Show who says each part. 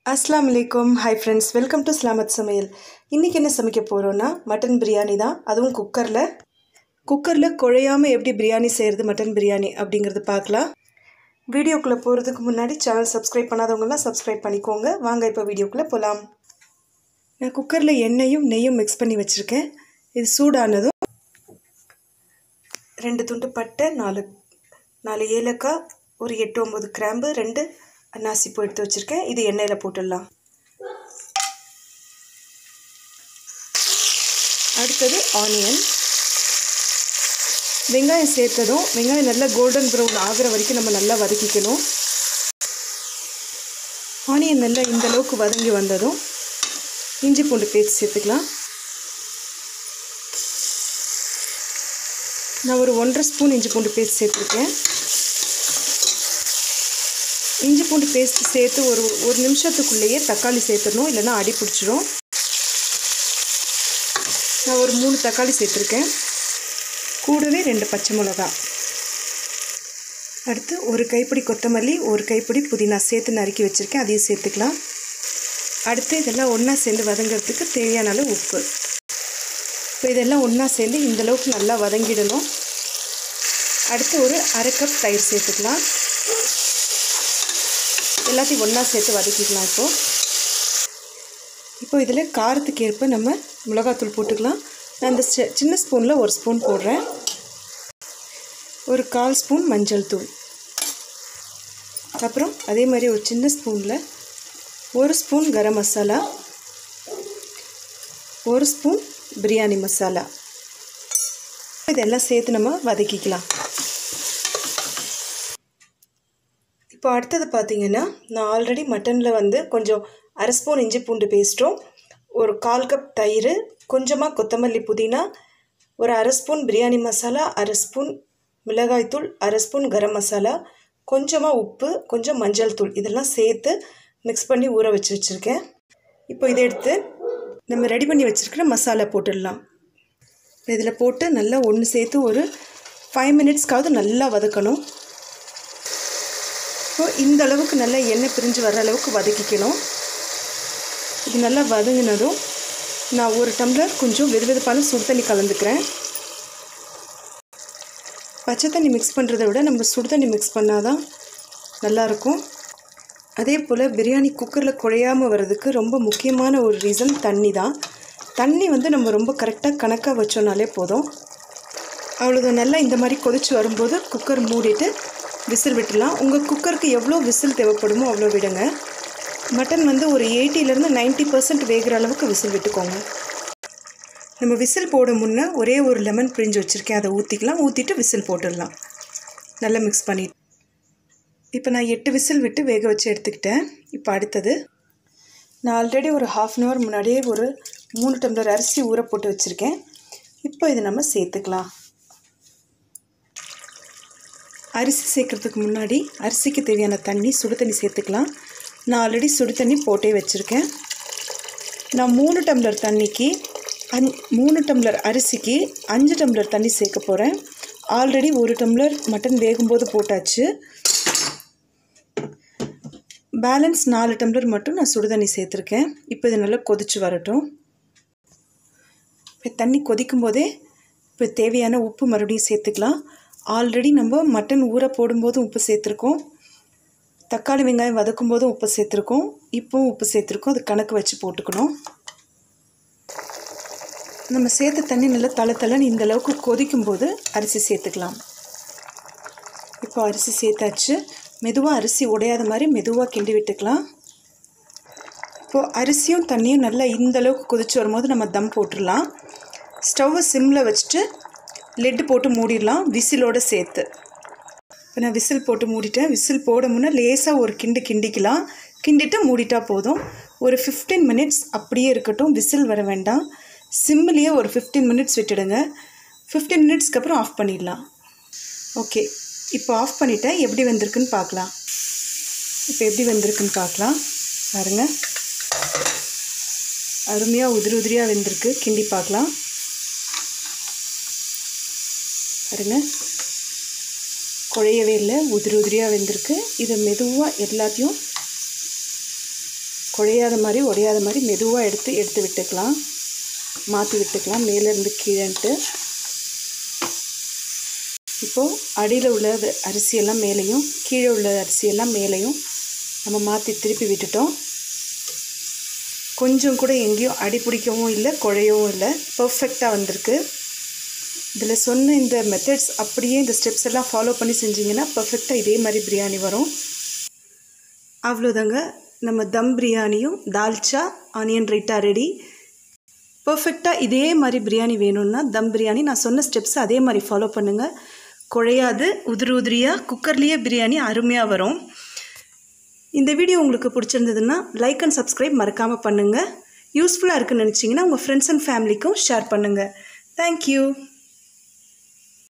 Speaker 1: அஸ்ஸலாமு அலைக்கும் hi friends welcome to Salamath சமையல் இன்றைக்கி என்ன சமைக்க போகிறோன்னா மட்டன் பிரியாணி தான் அதுவும் குக்கரில் குக்கரில் குழையாமல் எப்படி பிரியாணி செய்கிறது மட்டன் பிரியாணி அப்படிங்கிறது பார்க்கலாம் வீடியோக்குள்ளே போகிறதுக்கு முன்னாடி சேனல் சப்ஸ்கிரைப் பண்ணாதவங்கலாம் சப்ஸ்கிரைப் பண்ணிக்கோங்க வாங்க இப்போ வீடியோக்குள்ளே போகலாம் நான் குக்கரில் எண்ணெயும் நெய்யும் மிக்ஸ் பண்ணி வச்சுருக்கேன் இது சூடானதும் ரெண்டு துண்டு பட்டை நாலு நாலு ஏலக்காய் ஒரு எட்டு ஒம்பது கிராம்பு ரெண்டு அன்னாசிப்பூ எடுத்து வச்சுருக்கேன் இது எண்ணெயில் போட்டுடலாம் அடுத்தது ஆனியன் வெங்காயம் சேர்த்ததும் வெங்காயம் நல்லா கோல்டன் ப்ரௌன் ஆகிற வரைக்கும் நம்ம நல்லா வதக்கிக்கணும் ஆனியன் நல்லா இந்த அளவுக்கு வதங்கி வந்ததும் இஞ்சி பூண்டு பேஸ்ட் சேர்த்துக்கலாம் நான் ஒரு ஒன்றரை ஸ்பூன் இஞ்சி பூண்டு பேஸ்ட் சேர்த்துருக்கேன் இஞ்சி பூண்டு பேஸ்ட் சேர்த்து ஒரு ஒரு நிமிஷத்துக்குள்ளேயே தக்காளி சேர்த்துடணும் இல்லைன்னா அடி பிடிச்சிரும் நான் ஒரு மூணு தக்காளி சேர்த்துருக்கேன் கூடவே ரெண்டு பச்சை மிளகா அடுத்து ஒரு கைப்பிடி கொத்தமல்லி ஒரு கைப்பிடி புதினா சேர்த்து நறுக்கி வச்சுருக்கேன் அதையும் சேர்த்துக்கலாம் அடுத்து இதெல்லாம் ஒன்றா சேர்ந்து வதங்கிறதுக்கு தேவையான அளவு உப்பு இப்போ இதெல்லாம் ஒன்றா சேர்ந்து இந்தளவுக்கு நல்லா வதங்கிடணும் அடுத்து ஒரு அரை கப் தயிர் சேர்த்துக்கலாம் எல்லாத்தையும் ஒன்றா சேர்த்து வதக்கிக்கலாம் இப்போது இப்போ இதில் காரத்துக்கு ஏற்ப நம்ம மிளகாத்தூள் போட்டுக்கலாம் நான் இந்த சின்ன ஸ்பூனில் ஒரு ஸ்பூன் போடுறேன் ஒரு கால் ஸ்பூன் மஞ்சள் தூள் அப்புறம் அதே மாதிரி ஒரு சின்ன ஸ்பூனில் ஒரு ஸ்பூன் கரம் மசாலா ஒரு ஸ்பூன் பிரியாணி மசாலா இதெல்லாம் சேர்த்து நம்ம வதக்கிக்கலாம் இப்போ அடுத்தது பார்த்திங்கன்னா நான் ஆல்ரெடி மட்டனில் வந்து கொஞ்சம் அரை ஸ்பூன் இஞ்சி பூண்டு பேஸ்ட்டும் ஒரு கால் கப் தயிர் கொஞ்சமாக கொத்தமல்லி புதினா ஒரு அரை ஸ்பூன் பிரியாணி மசாலா அரை ஸ்பூன் மிளகாய்த்தூள் அரை ஸ்பூன் கரம் மசாலா கொஞ்சமாக உப்பு கொஞ்சம் மஞ்சள் தூள் இதெல்லாம் சேர்த்து மிக்ஸ் பண்ணி ஊற வச்சு வச்சுருக்கேன் இப்போ இதை எடுத்து நம்ம ரெடி பண்ணி வச்சுருக்கிற மசாலா போட்டுடலாம் இதில் போட்டு நல்லா ஒன்று சேர்த்து ஒரு ஃபைவ் மினிட்ஸ்க்காவது நல்லா வதக்கணும் ஸோ இந்த அளவுக்கு நல்லா எண்ணெய் பிரிஞ்சு வர அளவுக்கு வதக்கிக்கணும் இது நல்லா வதங்கினதும் நான் ஒரு டம்ளர் கொஞ்சம் வெது வெதுப்பான சுடு தண்ணி கலந்துக்கிறேன் பச்சை தண்ணி மிக்ஸ் பண்ணுறத விட நம்ம சுடு தண்ணி மிக்ஸ் பண்ணால் தான் நல்லாயிருக்கும் அதே போல் பிரியாணி குக்கரில் குழையாமல் வர்றதுக்கு ரொம்ப முக்கியமான ஒரு ரீசன் தண்ணி தான் தண்ணி வந்து நம்ம ரொம்ப கரெக்டாக கணக்காக வச்சோன்னாலே போதும் அவ்வளோதான் நல்லா இந்த மாதிரி கொதிச்சு வரும்போது குக்கர் மூடிட்டு விசில் விட்டுடலாம் உங்கள் குக்கருக்கு எவ்வளோ விசில் தேவைப்படுமோ அவ்வளோ விடுங்க மட்டன் வந்து ஒரு எயிட்டிலேருந்து நைன்ட்டி பர்சன்ட் வேகிற அளவுக்கு விசில் விட்டுக்கோங்க நம்ம விசில் போட முன்னே ஒரே ஒரு லெமன் பிரிஞ்சு வச்சுருக்கேன் அதை ஊற்றிக்கலாம் ஊற்றிட்டு விசில் போட்டுடலாம் நல்லா மிக்ஸ் பண்ணி இப்போ நான் எட்டு விசில் விட்டு வேக வச்சு எடுத்துக்கிட்டேன் இப்போ அடுத்தது நான் ஆல்ரெடி ஒரு ஹாஃப் அன் ஹவர் முன்னாடியே ஒரு மூணு டம்ளர் அரிசி ஊற போட்டு வச்சுருக்கேன் இப்போ இதை நம்ம சேர்த்துக்கலாம் அரிசி சேர்க்குறதுக்கு முன்னாடி அரிசிக்கு தேவையான தண்ணி சுடு தண்ணி சேர்த்துக்கலாம் நான் ஆல்ரெடி சுடு தண்ணி போட்டே வச்சுருக்கேன் நான் மூணு டம்ளர் தண்ணிக்கு அஞ் மூணு டம்ளர் அரிசிக்கு அஞ்சு டம்ளர் தண்ணி சேர்க்க போகிறேன் ஆல்ரெடி ஒரு டம்ளர் மட்டன் வேகும்போது போட்டாச்சு பேலன்ஸ் நாலு டம்ளர் மட்டும் நான் சுடு தண்ணி சேர்த்துருக்கேன் இப்போ இது நல்லா கொதிச்சு வரட்டும் இப்போ தண்ணி கொதிக்கும் போதே இப்போ தேவையான உப்பு மறுபடியும் சேர்த்துக்கலாம் ஆல்ரெடி நம்ம மட்டன் ஊற போடும்போதும் உப்பு சேர்த்துருக்கோம் தக்காளி வெங்காயம் வதக்கும் போதும் உப்பு சேர்த்துருக்கோம் இப்போவும் உப்பு சேர்த்துருக்கோம் அது கணக்கு வச்சு போட்டுக்கணும் நம்ம சேர்த்த தண்ணி நல்லா தலை தலைன்னு இந்த அளவுக்கு கொதிக்கும்போது அரிசி சேர்த்துக்கலாம் இப்போ அரிசி சேர்த்தாச்சு மெதுவாக அரிசி உடையாத மாதிரி மெதுவாக கிண்டி விட்டுக்கலாம் இப்போது அரிசியும் தண்ணியும் நல்லா இந்த அளவுக்கு கொதிச்சு வரும்போது நம்ம தம் போட்டுடலாம் ஸ்டவ்வை சிம்மில் வச்சுட்டு லெட்டு போட்டு மூடிடலாம் விசிலோடு சேர்த்து இப்போ நான் விசில் போட்டு மூடிட்டேன் விசில் போட முன்னே லேசாக ஒரு கிண்டு கிண்டிக்கலாம் கிண்டிட்டு மூடிட்டா போதும் ஒரு ஃபிஃப்டீன் மினிட்ஸ் அப்படியே இருக்கட்டும் விசில் வர வேண்டாம் சிம்மிலேயே ஒரு ஃபிஃப்டீன் மினிட்ஸ் விட்டுடுங்க ஃபிஃப்டீன் மினிட்ஸ்க்கு அப்புறம் ஆஃப் பண்ணிடலாம் ஓகே இப்போ ஆஃப் பண்ணிவிட்டேன் எப்படி வந்திருக்குன்னு பார்க்கலாம் இப்போ எப்படி வந்திருக்குன்னு பார்க்கலாம் பாருங்கள் அருமையாக உதிரி உதிரியாக வெந்திருக்கு கிண்டி பார்க்கலாம் பாருங்க குழையவே இல்லை உதிரி உதிரியாக வெந்திருக்கு இதை மெதுவாக எல்லாத்தையும் குழையாத மாதிரி உடையாத மாதிரி மெதுவாக எடுத்து எடுத்து விட்டுக்கலாம் மாற்றி விட்டுக்கலாம் மேலேருந்து கீழேன்ட்டு இப்போது அடியில் உள்ள அரிசியெல்லாம் மேலேயும் கீழே உள்ள அரிசியெல்லாம் மேலேயும் நம்ம மாற்றி திருப்பி விட்டுட்டோம் கொஞ்சம் கூட எங்கேயும் அடி பிடிக்கவும் இல்லை குழையவும் இல்லை பர்ஃபெக்டாக வந்திருக்கு இதில் சொன்ன இந்த மெத்தட்ஸ் அப்படியே இந்த ஸ்டெப்ஸ் எல்லாம் ஃபாலோ பண்ணி செஞ்சிங்கன்னா பர்ஃபெக்டாக இதே மாதிரி பிரியாணி வரும் அவ்வளோதாங்க நம்ம தம் பிரியாணியும் தால்ச்சா ஆனியன் ரைட்டா ரெடி பர்ஃபெக்டாக இதே மாதிரி பிரியாணி வேணும்னா தம் பிரியாணி நான் சொன்ன ஸ்டெப்ஸ் அதே மாதிரி ஃபாலோ பண்ணுங்கள் குழையாது உதிரி உதிரியாக குக்கர்லேயே பிரியாணி அருமையாக வரும் இந்த வீடியோ உங்களுக்கு பிடிச்சிருந்ததுன்னா லைக் அண்ட் சப்ஸ்கிரைப் மறக்காமல் பண்ணுங்கள் யூஸ்ஃபுல்லாக இருக்குன்னு நினச்சிங்கன்னா உங்கள் ஃப்ரெண்ட்ஸ் அண்ட் ஃபேமிலிக்கும் ஷேர் பண்ணுங்கள் தேங்க்யூ